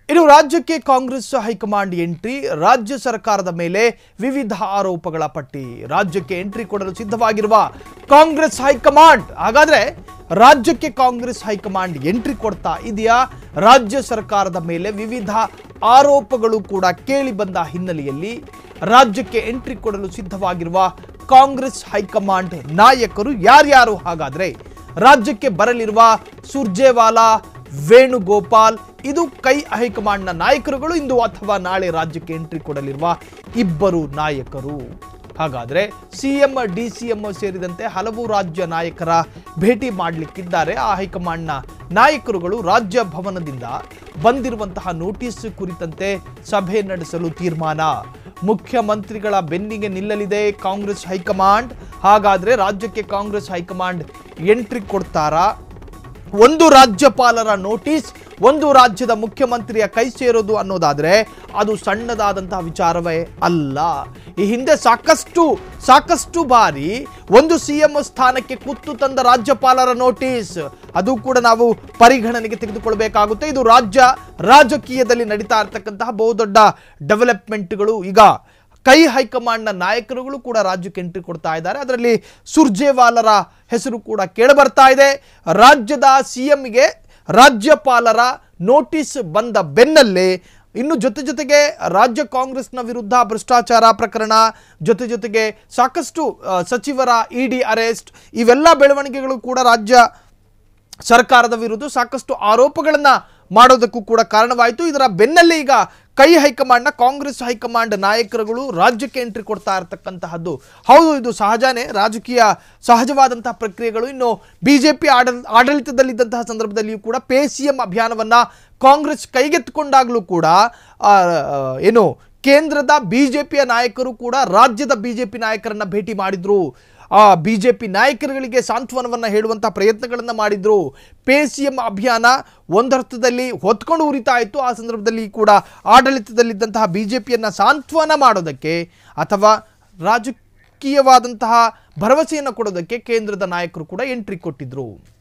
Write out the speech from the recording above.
ಇನ್ನು ರಾಜ್ಯಕ್ಕೆ Congress high command entry ರಾಜ್ಯ ಸರ್ಕಾರದ ಮೇಲೆ ವಿವಿಧ ಆರೋಪಗಳ ಪಟ್ಟಿ ರಾಜ್ಯಕ್ಕೆ ಎಂಟ್ರಿ ಕೊಡಲು ಸಿದ್ಧವಾಗಿರುವ ಕಾಂಗ್ರೆಸ್ ಹೈಕಮಾಂಡ್ ಹಾಗಾದ್ರೆ ರಾಜ್ಯಕ್ಕೆ ಕಾಂಗ್ರೆಸ್ ಹೈಕಮಾಂಡ್ ಎಂಟ್ರಿ ಕೊಡ್ತಾ ಇದೆಯಾ ರಾಜ್ಯ ಸರ್ಕಾರದ ಮೇಲೆ ವಿವಿಧ ಆರೋಪಗಳು ಕೂಡ ಕೇಳಿ ಬಂದ ಹಿನ್ನೆಲೆಯಲ್ಲಿ ರಾಜ್ಯಕ್ಕೆ ಎಂಟ್ರಿ ಕೊಡಲು ಸಿದ್ಧವಾಗಿರುವ ಕಾಂಗ್ರೆಸ್ ಹೈಕಮಾಂಡ್ ನಾಯಕರು ಯಾರ್ಯಾರು ಹಾಗಾದ್ರೆ ರಾಜ್ಯಕ್ಕೆ ಬರಲಿರುವ ಸುರ್ಜೇವಾಲಾ ವೇಣುಗೋಪಾಲ್ ಇದು ಕೈ ಹೈಕಮಾಂಡ್ನ ನಾಯಕರುಗಳು ಇಂದು ಅಥವಾ ನಾಳೆ ರಾಜ್ಯಕ್ಕೆ ಎಂಟ್ರಿ ಕೊಡಲಿರುವ ಇಬ್ಬರು ನಾಯಕರು ಹಾಗಾದ್ರೆ ಸಿಎಂ ಡಿ ಸಿಎಂ ಸೇರಿದಂತೆ ಹಲವು ರಾಜ್ಯ ನಾಯಕರ ಭೇಟಿ ಮಾಡಲಿಕ್ಕಿದ್ದಾರೆ ಆ ಹೈಕಮಾಂಡ್ನ ನಾಯಕರುಗಳು ರಾಜ್ಯ ಭವನದಿಂದ ಬಂದಿರುವಂತಹ ನೋಟಿಸ್ ಕುರಿತಂತೆ ಸಭೆ ನಡೆಸಲು ತೀರ್ಮಾನ ಮುಖ್ಯಮಂತ್ರಿಗಳ ಬೆನ್ನಿಗೆ ನಿಲ್ಲಲಿದೆ ಕಾಂಗ್ರೆಸ್ ಹೈಕಮಾಂಡ್ ಹಾಗಾದ್ರೆ ರಾಜ್ಯಕ್ಕೆ ಕಾಂಗ್ರೆಸ್ ಹೈಕಮಾಂಡ್ ಎಂಟ್ರಿ ಕೊಡ್ತಾರಾ ಒಂದು ರಾಜ್ಯಪಾಲರ ನೋಟಿಸ್ ಒಂದು ರಾಜ್ಯದ ಮುಖ್ಯಮಂತ್ರಿಯ ಕೈ ಸೇರೋದು ಅನ್ನೋದಾದ್ರೆ ಅದು ಸಣ್ಣದಾದಂತಹ ವಿಚಾರವೇ ಅಲ್ಲ ಈ ಹಿಂದೆ ಸಾಕಷ್ಟು ಸಾಕಷ್ಟು ಬಾರಿ ಒಂದು ಸಿ ಎಂ ಸ್ಥಾನಕ್ಕೆ ಕುತ್ತು ತಂದ ರಾಜ್ಯಪಾಲರ ನೋಟಿಸ್ ಅದು ಕೂಡ ನಾವು ಪರಿಗಣನೆಗೆ ತೆಗೆದುಕೊಳ್ಬೇಕಾಗುತ್ತೆ ಇದು ರಾಜ್ಯ ರಾಜಕೀಯದಲ್ಲಿ ನಡೀತಾ ಇರತಕ್ಕಂತಹ ಬಹುದೊಡ್ಡ ಡೆವಲಪ್ಮೆಂಟ್ಗಳು ಈಗ ಕೈ ಹೈಕಮಾಂಡ್ನ ನಾಯಕರುಗಳು ಕೂಡ ರಾಜ್ಯಕ್ಕೆ ಎಂಟ್ರಿ ಕೊಡ್ತಾ ಇದ್ದಾರೆ ಅದರಲ್ಲಿ ಸುರ್ಜೇವಾಲರ ಹೆಸರು ಕೂಡ ಕೇಳಬರ್ತಾ ಇದೆ ರಾಜ್ಯದ ಸಿ ಎಂಗೆ ರಾಜ್ಯಪಾಲರ ನೋಟಿಸ್ ಬಂದ ಬೆನ್ನಲ್ಲೇ ಇನ್ನು ಜೊತೆ ಜೊತೆಗೆ ರಾಜ್ಯ ಕಾಂಗ್ರೆಸ್ನ ವಿರುದ್ಧ ಭ್ರಷ್ಟಾಚಾರ ಪ್ರಕರಣ ಜೊತೆ ಜೊತೆಗೆ ಸಾಕಷ್ಟು ಆ, ಸಚಿವರ ಇ ಡಿ ಅರೆಸ್ಟ್ ಇವೆಲ್ಲ ಬೆಳವಣಿಗೆಗಳು ಕೂಡ ರಾಜ್ಯ ಸರ್ಕಾರದ ವಿರುದ್ಧ ಸಾಕಷ್ಟು ಆರೋಪಗಳನ್ನ ಮಾಡೋದಕ್ಕೂ ಕೂಡ ಕಾರಣವಾಯಿತು ಇದರ ಬೆನ್ನಲ್ಲೇ ಈಗ ಕೈ ಹೈಕಮಾಂಡ್ನ ಕಾಂಗ್ರೆಸ್ ಹೈಕಮಾಂಡ್ ನಾಯಕರುಗಳು ರಾಜ್ಯಕ್ಕೆ ಎಂಟ್ರಿ ಕೊಡ್ತಾ ಇರತಕ್ಕಂತಹದ್ದು ಹೌದು ಇದು ಸಹಜನೇ ರಾಜಕೀಯ ಸಹಜವಾದಂತಹ ಪ್ರಕ್ರಿಯೆಗಳು ಇನ್ನು ಬಿಜೆಪಿ ಆಡಲ್ ಆಡಳಿತದಲ್ಲಿದ್ದಂತಹ ಸಂದರ್ಭದಲ್ಲಿಯೂ ಕೂಡ ಪೇ ಸಿ ಎಂ ಅಭಿಯಾನವನ್ನ ಕಾಂಗ್ರೆಸ್ ಕೈಗೆತ್ತಿಕೊಂಡಾಗಲೂ ಕೂಡ ಆ, ಆ, ಏನು ಕೇಂದ್ರದ ಬಿಜೆಪಿಯ ನಾಯಕರು ಕೂಡ ರಾಜ್ಯದ ಬಿಜೆಪಿ ನಾಯಕರನ್ನ ಭೇಟಿ ಮಾಡಿದ್ರು ಆ ಬಿಜೆಪಿ ನಾಯಕರುಗಳಿಗೆ ಸಾಂತ್ವನವನ್ನ ಹೇಳುವಂತಹ ಪ್ರಯತ್ನಗಳನ್ನ ಮಾಡಿದ್ರು ಪೇ ಸಿ ಎಂ ಅಭಿಯಾನ ಒಂದರ್ಥದಲ್ಲಿ ಹೊತ್ಕೊಂಡು ಉರಿತಾ ಇತ್ತು ಆ ಸಂದರ್ಭದಲ್ಲಿ ಕೂಡ ಆಡಳಿತದಲ್ಲಿದ್ದಂತಹ ಬಿಜೆಪಿಯನ್ನ ಸಾಂತ್ವನ ಮಾಡೋದಕ್ಕೆ ಅಥವಾ ರಾಜಕೀಯವಾದಂತಹ ಭರವಸೆಯನ್ನು ಕೊಡೋದಕ್ಕೆ ಕೇಂದ್ರದ ನಾಯಕರು ಕೂಡ ಎಂಟ್ರಿ ಕೊಟ್ಟಿದ್ರು